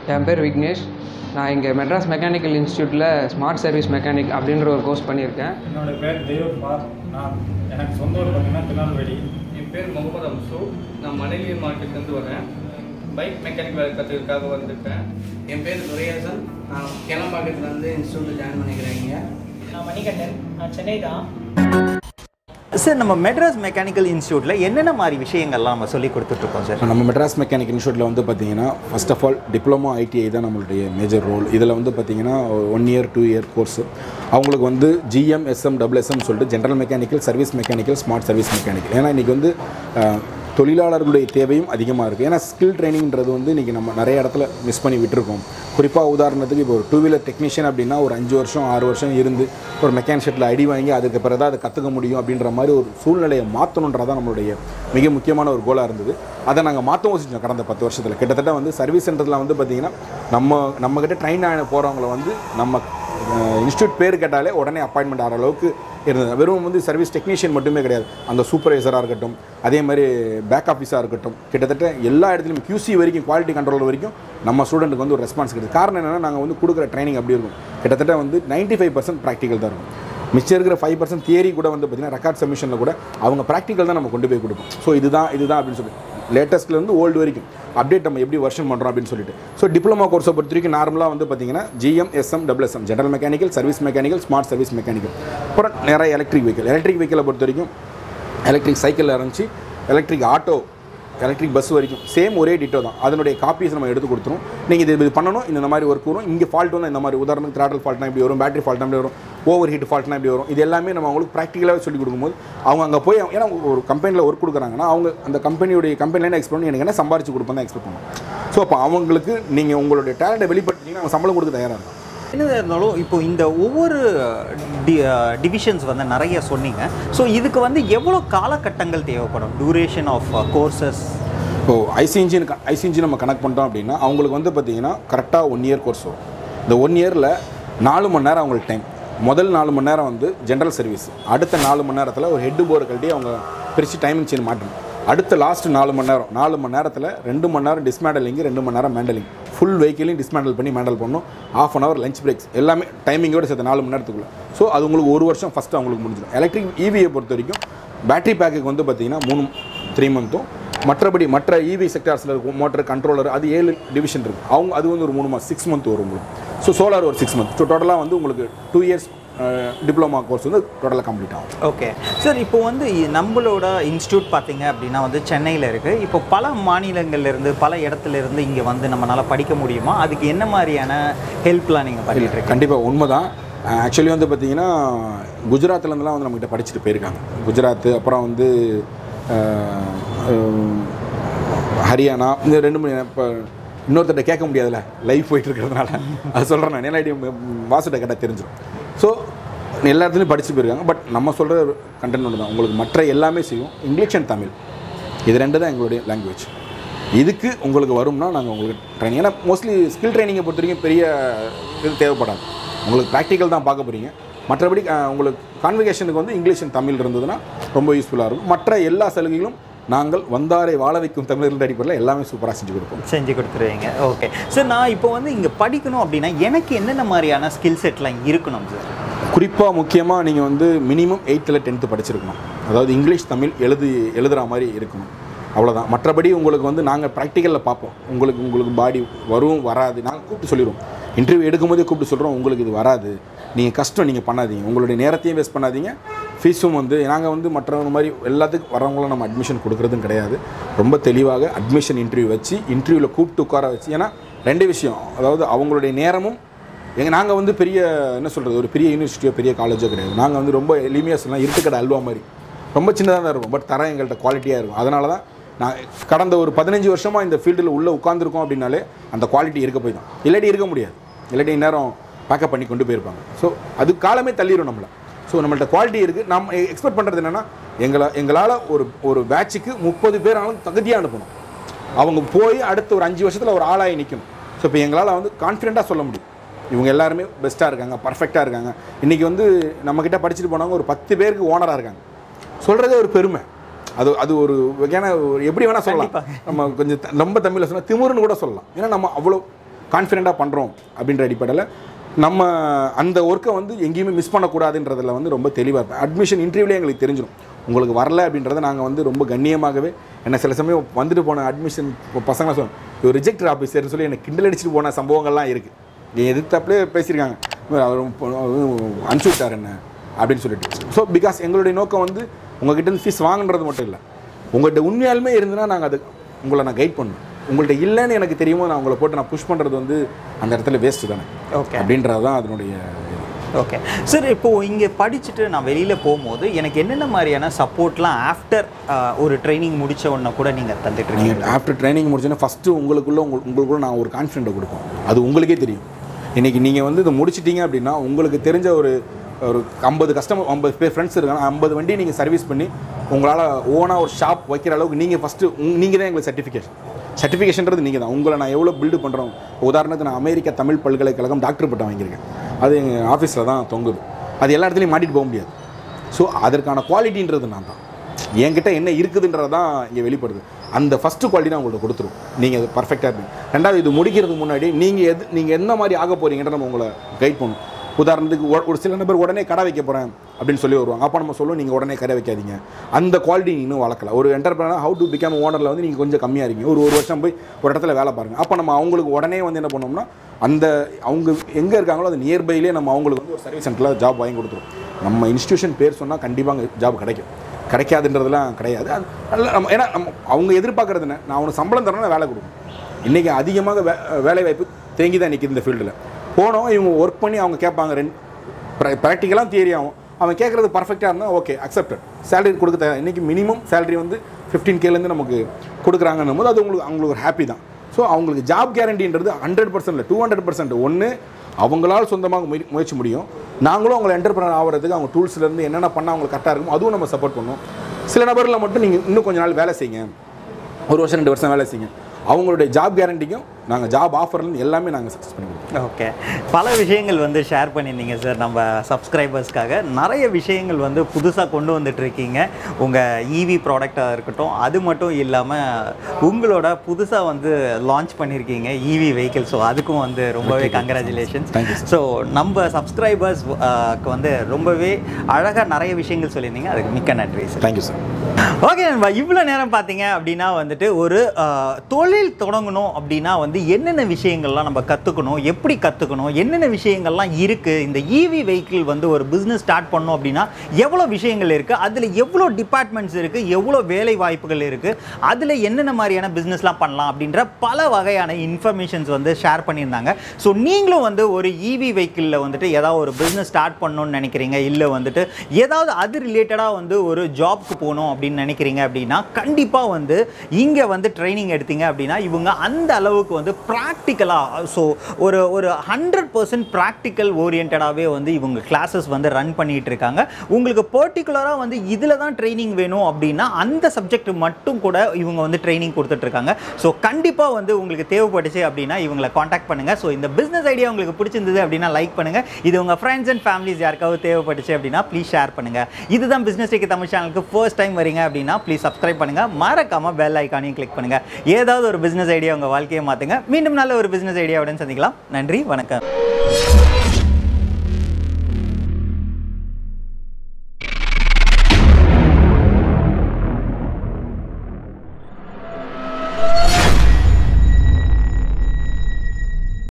என் பேர் விக்னேஷ் நான் இங்கே மெட்ராஸ் மெக்கானிக்கல் இன்ஸ்டியூட்டில் ஸ்மார்ட் சர்வீஸ் மெக்கானிக் அப்படின்ற ஒரு கோர்ஸ் பண்ணியிருக்கேன் என்னோட பேர் தெய்வகுமார் நான் எனக்கு சொந்த ஊர் பார்த்தீங்கன்னா திருநெல்வேலி என் பேர் முகமது அம்சு நான் மணலி மார்க்கெட்லேருந்து வரேன் பைக் மெக்கானிக் வேலை கற்றுக்கிறதுக்காக வந்திருக்கேன் என் பேர் துரையாசன் நான் கேளம்பாக்கத்துலேருந்து இன்ஸ்டியூட்டில் ஜாயின் பண்ணிக்கிறேன் இங்கே நான் மணிகண்டன் நான் சென்னை தான் சார் நம்ம மெட்ராஸ் மெக்கானிக்கல் இன்ஸ்டியூட்டில் என்னென்ன மாதிரி விஷயங்கள்லாம் நம்ம சொல்லி கொடுத்துட்ருக்கோம் சார் நம்ம மெட்ராஸ் மெக்கானிக் இன்ஸ்டியூட்டில் வந்து பார்த்தீங்கன்னா first of all diploma ITI தான் நம்மளுடைய மேஜர் ரோல் இதில் வந்து பார்த்தீங்கன்னா one year two year course அவங்களுக்கு வந்து ஜிஎம் எஸ்எம் டபிள்எஸ்எம் சொல்லிட்டு general mechanical service mechanical smart service mechanical ஏன்னா இன்றைக்கி வந்து அஹ், தொழிலாளர்களுடைய தேவையும் அதிகமாக இருக்குது ஏன்னா ஸ்கில் ட்ரைனிங்கிறது வந்து இன்றைக்கி நம்ம நிறைய இடத்துல மிஸ் பண்ணி விட்டுருக்கோம் குறிப்பாக உதாரணத்துக்கு இப்போ ஒரு டூ வீலர் டெக்னீஷியன் அப்படின்னா ஒரு அஞ்சு வருஷம் ஆறு வருஷம் இருந்து ஒரு மெக்கானிக் ஷெட்டில் அடி வாங்கி அதுக்கு பிறகு தான் அதை கற்றுக்க முடியும் அப்படின்ற மாதிரி ஒரு சூழ்நிலையை மாற்றணுன்றதான் நம்மளுடைய மிக முக்கியமான ஒரு கோலாக இருந்தது அதை நாங்கள் மாற்றவும் செஞ்சோம் கடந்த பத்து வருஷத்தில் கிட்டத்தட்ட வந்து சர்வீஸ் சென்டரில் வந்து பார்த்திங்கன்னா நம்ம நம்மக்கிட்ட ட்ரெயின் ஆன போகிறவங்கள வந்து நம்ம இன்ஸ்டியூட் பேர் கேட்டாலே உடனே அப்பாயின்மெண்ட் ஆகிற அளவுக்கு இருந்தது வெறும் வந்து சர்வீஸ் டெக்னீஷியன் மட்டுமே கிடையாது அந்த சூப்பர்வைசராக இருக்கட்டும் அதே மாதிரி பேக் ஆஃபீஸாக இருக்கட்டும் கிட்டத்தட்ட எல்லா இடத்துலையும் QC வரைக்கும் குவாலிட்டி கண்ட்ரோல் வரைக்கும் நம்ம ஸ்டூடெண்ட்டுக்கு வந்து ஒரு ரெஸ்பான்ஸ் கிடையாது காரணம் என்னென்னா நாங்கள் வந்து கொடுக்குற ட்ரைனிங் அப்படி இருக்கும் கிட்டத்தட்ட வந்து 95% ஃபைவ் பர்சன்ட் ப்ராக்டிக்கல் தான் இருக்கும் மிச்சம் இருக்கிற ஃபைவ் பர்சன்ட் தியரி கூட வந்து பார்த்திங்கன்னா ரெக்கார்ட் சப்மிஷனில் கூட அவங்க ப்ராக்டிக்கல் தான் நம்ம கொண்டு போய் கொடுப்போம் ஸோ இதுதான் இதுதான் அப்படின்னு சொல்லி லேட்டஸ்ட்லேருந்து ஓல்டு வரைக்கும் அப்டேட் நம்ம எப்படி வருஷன் பண்ணுறோம் அப்படின்னு சொல்லிட்டு ஸோ டிப்ளமோ கோர்ஸை பொறுத்த வரைக்கும் நார்மலாக வந்து பார்த்தீங்கன்னா GM SM WSM general mechanical service mechanical smart service mechanical அப்புறம் நிறைய எலக்ட்ரிக் வெஹிக்கல் எலக்ட்ரிக் வெஹிக்கிளை பொறுத்த வரைக்கும் எலக்ட்ரிக் சைக்கிளில் ஆரம்பிச்சு எலக்ட்ரிக் ஆட்டோ எலக்ட்ரிக் பஸ் வரைக்கும் சேம் ஒரே டிட்டோ தான் அதனுடைய காப்பீஸ் நம்ம எடுத்து கொடுத்துரும் நீங்கள் இது இது பண்ணணும் இந்த மாதிரி ஒர்க் வரும் இங்கே ஃபால்ட் வந்து இந்த மாதிரி உதாரணத்துக்கு த்ராட்டல் ஃபால்ட்னா இப்படி வரும் பேட்டரி ஃபால்ட்னா இப்படி வரும் ஓவர் ஹீட் ஃபால்ட்னா இப்படி வரும் இது எல்லாமே நம்ம அவங்களுக்கு ப்ராக்டிக்கலாக சொல்லி கொடுக்கும்போது அவங்க அங்கே போய் ஏன்னா ஒரு கம்பெனியில் ஒர்க் கொடுக்குறாங்கன்னா அவங்க அந்த கம்பெனியுடைய கம்பெனியில் எக்ஸ்பெக்ட் பண்ணி எனக்கு என்ன சம்பாரிச்சு கொடுப்பேன் தான் எக்ஸ்பெக்ட் பண்ணுவோம் ஸோ அப்போ அவங்களுக்கு நீங்கள் உங்களுடைய டேலண்ட்டை வெளிப்படுத்திங்கன்னா அவங்க சம்பளம் கொடுக்க தயாராக இருக்கும் என்னதாக இருந்தாலும் இப்போ இந்த ஒவ்வொரு டி டிவிஷன்ஸ் வந்து நிறைய சொன்னீங்க ஸோ இதுக்கு வந்து எவ்வளோ காலகட்டங்கள் தேவைப்படும் டூரேஷன் ஆஃப் கோர்சஸ் இப்போ ஐசி இன்ஜின் ஐசி இன்ஜின் நம்ம கனெக்ட் பண்ணிட்டோம் அப்படின்னா அவங்களுக்கு வந்து பார்த்தீங்கன்னா கரெக்டாக ஒன் இயர் கோர்ஸ் வரும் இந்த ஒன் இயரில் நாலு மணி நேரம் அவங்களுக்கு டைம் முதல் நாலு மணி நேரம் வந்து ஜென்ரல் சர்வீஸ் அடுத்த நாலு மணி நேரத்தில் ஒரு ஹெட்டு போர்டு கழட்டி அவங்க பிரித்து டைமிங் செயின் மாட்டணும் அடுத்த லாஸ்ட் நாலு மணி நேரம் நாலு மணி நேரத்தில் ரெண்டு மணி நேரம் டிஸ்மேண்டலிங் ரெண்டு மணி நேரம் மேண்டலிங் ஃபுல் வெஹிக்கிளையும் டிஸ்மேண்டல் பண்ணி மேண்டல் பண்ணணும் half an hour lunch breaks எல்லாமே டைமிங்கோட சேர்த்து நாலு மணி நேரத்துக்குள்ள ஸோ அது உங்களுக்கு ஒரு வருஷம் ஃபஸ்ட்டு அவங்களுக்கு முடிஞ்சிடும் எலக்ட்ரிக் ஈவியை பொறுத்த வரைக்கும் பேட்டரி பேக்குக்கு வந்து பார்த்தீங்கன்னா மூணு த்ரீ மந்த்தும் மற்றபடி மற்ற இவி செக்டார்ஸில் இருக்கும் மோட்டர் கண்ட்ரோலர் அது ஏழு டிவிஷன் இருக்குது அவங்க அது வந்து ஒரு மூணு மாதம் சிக்ஸ் மந்த் வரும் உங்களுக்கு ஸோ சோலார் ஒரு சிக்ஸ் மந்த் ஸோ டோட்டலாக வந்து உங்களுக்கு டூ இயர்ஸ் டிப்ளமா கோர்ஸ் வந்து டோட்டலாக கம்ப்ளீட் ஆகும் ஓகே சார் இப்போ வந்து நம்மளோட இன்ஸ்டியூட் பார்த்தீங்க அப்படின்னா வந்து சென்னையில் இருக்குது இப்போ பல மாநிலங்கள்ல இருந்து பல இடத்துல இருந்து இங்கே வந்து நம்மளால் படிக்க முடியுமா அதுக்கு என்ன மாதிரியான ஹெல்ப்லாம் நீங்கள் பண்ணிட்டு இருக்கீங்க கண்டிப்பாக உண்மை தான் ஆக்சுவலி வந்து பார்த்தீங்கன்னா குஜராத்லேருந்துலாம் வந்து நம்மகிட்ட படிச்சுட்டு போயிருக்காங்க குஜராத் அப்புறம் வந்து அஹ், அஹ், ஹரியானா இந்த ரெண்டு மணி இப்போ இன்னொருத்தர்கிட்ட கேட்க முடியாதுல்ல லைவ் போயிட்டு இருக்கிறதுனால அது சொல்கிறேன் நான் நேரடி வாசுட்ட கேட்டால் தெரிஞ்சிடும் ஸோ எல்லா இடத்துலையும் படிச்சுட்டு போயிருக்காங்க பட் நம்ம சொல்கிற கண்டென்ட் ஒன்று தான் உங்களுக்கு மற்ற எல்லாமே செய்யும் இங்கிலீஷ் அண்ட் தமிழ் இது ரெண்டு தான் எங்களுடைய லாங்குவேஜ் இதுக்கு உங்களுக்கு வரும்னா நாங்கள் உங்களுக்கு ட்ரைனிங் ஏன்னா மோஸ்ட்லி ஸ்கில் ட்ரைனிங்கை பொறுத்த வரைக்கும் பெரிய இது தேவைப்படாது உங்களுக்கு ப்ராக்டிக்கல் தான் பார்க்க போகிறீங்க மற்றபடி அஹ், உங்களுக்கு கான்வெகேஷனுக்கு வந்து இங்கிலீஷ் and தமிழ் இருந்ததுன்னா ரொம்ப யூஸ்ஃபுல்லாக இருக்கும் மற்ற எல்லா சலுகைகளும் நாங்கள் வந்தாரை வாழ வைக்கும் தமிழர்கள் அடிப்படையில் எல்லாமே சூப்பராக செஞ்சு கொடுப்போம் செஞ்சு கொடுத்துருவீங்க ஓகே சார் நான் இப்போ வந்து இங்கே படிக்கணும் அப்படின்னா எனக்கு என்னென்ன மாதிரியான ஸ்கில் செட்லாம் இருக்கணும் சார் குறிப்பாக முக்கியமாக நீங்கள் வந்து மினிமம் எயித்தில் டென்த்து படிச்சிருக்கணும் அதாவது இங்கிலீஷ் தமிழ் எழுதி எழுதுகிற மாதிரி இருக்கணும் அவ்வளோதான் மற்றபடி உங்களுக்கு வந்து நாங்கள் ப்ராக்டிக்கலில் பார்ப்போம் உங்களுக்கு உங்களுக்கு பாடி வரும் வராது நாங்கள் கூப்பிட்டு சொல்லிடுவோம் இன்டர்வியூ எடுக்கும்போதே கூப்பிட்டு சொல்கிறோம் உங்களுக்கு இது வராது நீங்கள் கஷ்டம் நீங்கள் பண்ணாதீங்க உங்களுடைய நேரத்தையும் வேஸ்ட் பண்ணாதீங்க ஃபீஸும் வந்து நாங்கள் வந்து மற்றவங்க மாதிரி எல்லாத்துக்கும் வரவங்களும் நம்ம அட்மிஷன் கொடுக்குறதும் கிடையாது ரொம்ப தெளிவாக அட்மிஷன் இன்டர்வியூ வச்சு இன்டர்வியூவில் கூப்பிட்டு உட்கார வச்சு ஏன்னா ரெண்டு விஷயம் அதாவது அவங்களுடைய நேரமும் எங்க நாங்கள் வந்து பெரிய என்ன சொல்கிறது ஒரு பெரிய யூனிவர்சிட்டியோ பெரிய காலேஜோ கிடையாது நாங்கள் வந்து ரொம்ப எளிமையாக சொல்லலாம் இருட்டுக்கடை அல்வா மாதிரி ரொம்ப சின்னதாக தான் இருக்கும் பட் தரம் எங்கள்கிட்ட குவாலிட்டியாக இருக்கும் அதனால தான் நான் கடந்த ஒரு பதினஞ்சு வருஷமாக இந்த ஃபீல்டில் உள்ளே உட்காந்துருக்கோம் அப்படின்னாலே அந்த குவாலிட்டி இருக்க போய் தான் இல்லாட்டி இருக்க முடியாது இல்லாட்டி இந்நேரம் பேக்கப் பண்ணி கொண்டு போயிருப்பாங்க ஸோ அது காலமே தள்ளிடும் நம்மளை ஸோ நம்மள்ட்ட குவாலிட்டி இருக்குது நம்ம எக்ஸ்பெக்ட் பண்ணுறது என்னென்னா எங்களை எங்களால் ஒரு ஒரு பேட்சுக்கு முப்பது பேர் ஆனாலும் தகுதியாக அனுப்பணும் அவங்க போய் அடுத்த ஒரு அஞ்சு வருஷத்தில் ஒரு ஆளாகி நிற்கணும் ஸோ இப்போ எங்களால் வந்து கான்ஃபிடென்ட்டாக சொல்ல முடியும் இவங்க எல்லாருமே பெஸ்ட்டாக இருக்காங்க பர்ஃபெக்டாக இருக்காங்க இன்றைக்கி வந்து நம்மக்கிட்ட படிச்சுட்டு போனவங்க ஒரு பத்து பேருக்கு ஓனராக இருக்காங்க சொல்கிறதே ஒரு பெருமை அது அது ஒரு வகையான ஒரு எப்படி வேணால் சொல்லலாம் நம்ம கொஞ்சம் த- ரொம்ப தமிழில் சொன்னால் திமிருன்னு கூட சொல்லலாம் ஏன்னா நம்ம அவ்வளோ கான்ஃபிடென்ட்டாக பண்ணுறோம் அப்படின்ற அடிப்படையில் நம்ம அந்த ஒர்க்கை வந்து எங்கேயுமே மிஸ் பண்ணக்கூடாதுன்றதுல வந்து ரொம்ப தெளிவாக இருப்பேன் அட்மிஷன் இன்டர்வியூலேயே எங்களுக்கு தெரிஞ்சிடும் உங்களுக்கு வரல அப்படின்றத நாங்கள் வந்து ரொம்ப கண்ணியமாகவே என்ன சில சமயம் வந்துட்டு போன அட்மிஷன் பசங்க சொல்லுவோம் ஒரு ரிஜெக்டர் ஆஃபீஸர்னு சொல்லி எனக்கு கிண்டல் அடிச்சுட்டு போன சம்பவங்கள்லாம் இருக்குது நீ எதிர்த்தாப்புலே பேசியிருக்காங்க அவர் அனுப்பிச்சு விட்டார் என்ன அப்படின்னு சொல்லிட்டு ஸோ பிகாஸ் எங்களுடைய நோக்கம் வந்து உங்ககிட்ட இருந்து ஃபீஸ் வாங்குன்றது மட்டும் இல்லை உங்கள்கிட்ட உண்மையாலுமே இருந்துன்னா நாங்கள் அது உங்களை நான் கைட் பண்ணுவேன் உங்கள்கிட்ட இல்லைன்னு எனக்கு தெரியுமோ நான் உங்களை போட்டு நான் புஷ் பண்ணுறது வந்து அந்த இடத்துல வேஸ்ட்டு தானே ஓகே அப்படின்றது தான் அதனுடைய இது. ஓகே சார் இப்போது இங்கே படிச்சுட்டு நான் வெளியில் போகும்போது எனக்கு என்னென்ன மாதிரியான சப்போர்ட்லாம் ஆஃப்டர் ஒரு ட்ரைனிங் முடிச்ச உடனே கூட நீங்கள் தந்துட்டு இருக்கீங்க நீங்கள் ஆஃப்டர் ட்ரைனிங் முடிச்சோன்னா ஃபஸ்ட்டு உங்களுக்குள்ள உங்கள் உங்களுக்குள்ள நான் ஒரு கான்ஃபிடென்ட்டை கொடுப்போம் அது உங்களுக்கே தெரியும் இன்றைக்கி நீங்கள் வந்து இதை முடிச்சிட்டீங்க அப்படின்னா உங்களுக்கு தெரிஞ்ச ஒரு ஒரு ஐம்பது கஸ்டமர் ஐம்பது பேர் ஃப்ரெண்ட்ஸ் இருக்காங்க ஐம்பது வண்டி நீங்கள் சர்வீஸ் பண்ணி உங்களால் ஓனாக ஒரு ஷாப் வைக்கிற அளவுக்கு நீங்கள் ஃபஸ்ட்டு நீங்கள் தான் எங்களுக்கு சர்டிஃபிகேஷன் சர்டிஃபிகேஷன்றது நீங்கள் தான் உங்களை நான் எவ்வளோ பில்டு பண்ணுறோம் உதாரணத்துக்கு நான் அமெரிக்கா தமிழ் பல்கலைக்கழகம் டாக்டர் பட்டம் வாங்கியிருக்கேன் அது எங்கள் ஆஃபீஸில் தான் தொங்குது அது எல்லா இடத்துலையும் மாட்டிட்டு போக முடியாது ஸோ அதற்கான குவாலிட்டின்றது நான் தான் என்கிட்ட என்ன இருக்குதுன்றது தான் இங்கே வெளிப்படுது அந்த ஃபஸ்ட்டு குவாலிட்டி நான் உங்கள்கிட்ட கொடுத்துரும் நீங்கள் அது பர்ஃபெக்டாக இருப்பீங்க ரெண்டாவது இது முடிக்கிறதுக்கு முன்னாடி நீங்கள் எது நீங்கள் எந்த மாதிரி ஆக போகிறீங்கன்ற நம்ம உங்களை கைட் பண்ணும் உதாரணத்துக்கு ஒ- ஒரு சில நபர் உடனே கடை வைக்க போகிறேன் அப்படின்னு சொல்லி வருவாங்க அப்போ நம்ம சொல்லுவோம் நீங்கள் உடனே கடை வைக்காதீங்க அந்த குவாலிட்டி இன்னும் வளர்க்கல ஒரு என்டர்பிரனர் ஹவு டு பிகம் ஓனரில் வந்து நீங்கள் கொஞ்சம் கம்மியாக இருக்கீங்க ஒரு ஒரு வருஷம் போய் ஒரு இடத்துல வேலை பாருங்கள் அப்போ நம்ம அவங்களுக்கு உடனே வந்து என்ன பண்ணோம்னா அந்த அவங்க எங்கே இருக்காங்களோ அது நியர்பைலேயே நம்ம அவங்களுக்கு வந்து ஒரு சர்வீஸ் சென்டரில் ஜாப் வாங்கி கொடுத்துரும் நம்ம இன்ஸ்டியூஷன் பேர் சொன்னால் கண்டிப்பாக அங்கே ஜாப் கிடைக்கும் கிடைக்காதுன்றதுலாம் கிடையாது அது நல்ல நம்ம ஏன்னா நம்ம அவங்க எதிர்பார்க்கறது என்ன நான் அவனுக்கு சம்பளம் தரணும் வேலை கொடுக்கணும் இன்றைக்கி அதிகமாக வே வேலை வாய்ப்பு தேங்கி தான் நிற்கிது இந்த ஃபீல்டில் போனோம் இவங்க ஒர்க் பண்ணி அவங்க கேட்பாங்க ரெண்டு ப்ராக்டிக்கலாக தியரி ஆகும் அவன் கேட்குறது பர்ஃபெக்டாக இருந்தால் ஓகே அக்செப்டட் சேலரி கொடுக்க தேவை இன்றைக்கி மினிமம் சேலரி வந்து ஃபிஃப்டீன் கேலேருந்து நமக்கு கொடுக்குறாங்கன்னும் போது அது உங்களுக்கு அவங்களுக்கு ஒரு ஹாப்பி தான் ஸோ அவங்களுக்கு ஜாப் கேரண்டின்றது ஹண்ட்ரட் பர்சன்ட் இல்லை டூ ஹண்ட்ரட் பர்சன்ட் ஒன்று அவங்களால சொந்தமாக முய முயற்சி முடியும் நாங்களும் அவங்களை என்டர்பிரனர் ஆகிறதுக்கு அவங்க டூல்ஸ்லேருந்து என்னென்ன பண்ணால் அவங்களுக்கு கரெக்டாக இருக்கும் அதுவும் நம்ம சப்போர்ட் பண்ணுவோம் சில நபரில் மட்டும் நீங்கள் இன்னும் கொஞ்ச நாள் வேலை செய்யுங்க ஒரு வருஷம் ரெண்டு வருஷம் வேலை செய்யுங்க அவங்களுடைய ஜாப் கேரண்டிக்கும் நாங்கள் ஜாப் ஆஃபர்லேருந்து எல்லாமே நாங்கள் சக்ஸஸ் பண்ணி கொடுப்போம் ஓகே பல விஷயங்கள் வந்து ஷேர் பண்ணியிருந்தீங்க சார் நம்ம சப்ஸ்கிரைபர்ஸ்க்காக நிறைய விஷயங்கள் வந்து புதுசாக கொண்டு வந்துட்டு இருக்கீங்க உங்கள் இவி ப்ராடக்டாக இருக்கட்டும் அது மட்டும் இல்லாமல் உங்களோட புதுசாக வந்து லான்ச் பண்ணியிருக்கீங்க இவி வெஹிக்கிள் ஸோ அதுக்கும் வந்து ரொம்பவே congratulations Thank you, sir. So நம்ம சப்ஸ்கிரைபர்ஸ் வந்து ரொம்பவே அழகாக நிறைய விஷயங்கள் சொல்லியிருந்தீங்க அதுக்கு மிக்க நன்றி சார் தேங்க்யூ சார் ஓகே நண்பா இவ்வளோ நேரம் பார்த்தீங்க அப்படின்னா வந்துட்டு ஒரு அஹ், தொழில் தொடங்கணும் அப்படின்னா வந்து என்னென்ன விஷயங்கள்லாம் நம்ம கற்றுக்கணும் எப்படி கற்றுக்கணும் என்னென்ன விஷயங்கள்லாம் இருக்குது இந்த இவி வெஹிக்கிள் வந்து ஒரு பிஸ்னஸ் ஸ்டார்ட் பண்ணோம் அப்படின்னா எவ்வளோ விஷயங்கள் இருக்குது அதில் எவ்வளோ டிபார்ட்மெண்ட்ஸ் இருக்குது எவ்வளோ வேலை வாய்ப்புகள் இருக்குது அதில் என்னென்ன மாதிரியான பிஸ்னஸ்லாம் பண்ணலாம் அப்படின்ற பல வகையான இன்ஃபர்மேஷன்ஸ் வந்து ஷேர் பண்ணியிருந்தாங்க ஸோ நீங்களும் வந்து ஒரு இவி வெஹிக்கிளில் வந்துட்டு ஏதாவது ஒரு பிஸ்னஸ் ஸ்டார்ட் பண்ணணும்னு நினைக்கிறீங்க இல்லை வந்துட்டு ஏதாவது அது ரிலேட்டடாக வந்து ஒரு ஜாப்க்கு போகணும் அப்படின்னு நினைக்கிறீங்க அப்படின்னா கண்டிப்பாக வந்து இங்கே வந்து ட்ரைனிங் எடுத்தீங்க அப்படின்னா இவங்க அந்த அளவுக்கு வந்து ப்ராக்டிக்கலாக ஸோ ஒரு ஒரு ஹண்ட்ரட் பர்சன்ட் ப்ராக்டிக்கல் ஓரியன்டாகவே வந்து இவங்க கிளாஸஸ் வந்து ரன் பண்ணிட்டு இருக்காங்க உங்களுக்கு பர்டிகுலராக வந்து இதில் தான் ட்ரைனிங் வேணும் அப்படின்னா அந்த சப்ஜெக்ட் மட்டும் கூட இவங்க வந்து ட்ரைனிங் கொடுத்துட்ருக்காங்க ஸோ கண்டிப்பாக வந்து உங்களுக்கு தேவைப்பட்டுச்சு அப்படின்னா இவங்களை காண்டாக்ட் பண்ணுங்கள் ஸோ இந்த பிஸ்னஸ் ஐடியா உங்களுக்கு பிடிச்சிருந்தது அப்படின்னா லைக் பண்ணுங்கள் இது உங்கள் ஃப்ரெண்ட்ஸ் அண்ட் ஃபேமிலிஸ் யாருக்காவது தேவைப்பட்டுச்சு அப்படின்னா ப்ளீஸ் ஷேர் பண்ணுங்கள் இதுதான் பிஸ்னஸ் டேக்கு தமிழ் சேனலுக்கு ஃபர்ஸ்ட் டைம் வரீங்க அப்படின்னா ப்ளீஸ் சப்ஸ்கிரைப் பண்ணுங்கள் மறக்காமல் பெல் ஐக்கானையும் கிளிக் பண்ணுங்கள் ஏதாவது ஒரு பிஸ்னஸ் ஐடியா உங்கள் வாழ்க்கையை மாற்றுங்க மீண்டும் நல்ல ஒரு பிஸ்னஸ் ஐடியாவுடன் சந்திக்கலாம் நன்றி வணக்கம்